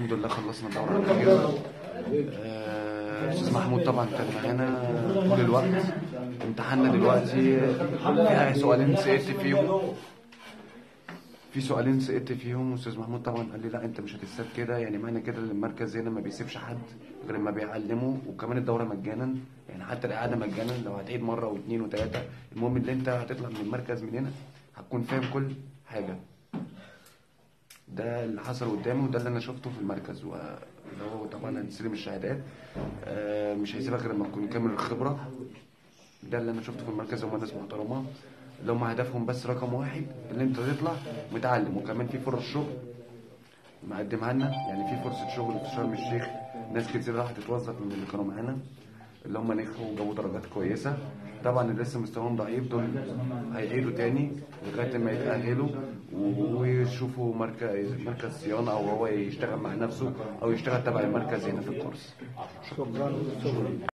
الحمد لله خلصنا الدورة على خير آه، أستاذ محمود طبعا كان معانا طول الوقت امتحاننا دلوقتي في سؤالين سقطت فيهم في سؤالين سقطت فيهم أستاذ محمود طبعا قال لي لا أنت مش هتتساب كده يعني معنى كده إن المركز هنا ما بيسيبش حد غير ما بيعلمه وكمان الدورة مجانا يعني حتى الإعادة مجانا لو هتعيد مرة واثنين وثلاثة المهم إن أنت هتطلع من المركز من هنا هتكون فاهم كل حاجة ده اللي حصل قدامي وده اللي انا شفته في المركز واللي هو طبعا هنستلم الشهادات آه، مش هيسيبك غير لما تكون كامل الخبره ده اللي انا شفته في المركز هم ناس محترمه اللي هم هدفهم بس رقم واحد اللي انت تطلع متعلم وكمان في فرص شغل مقدمها لنا يعني في فرصه شغل في شرم الشيخ ناس كتير راحت تتوظف من اللي كانوا معانا اللي هم نجحوا وجابوا درجات كويسه طبعا اللي لسه مستواهم ضعيف دول هيعيدوا تاني لغايه ما يتاهلوا ويشوفوا مركز مركز صيانه او هو يشتغل مع نفسه او يشتغل تبع المركز هنا في الكورس شكرا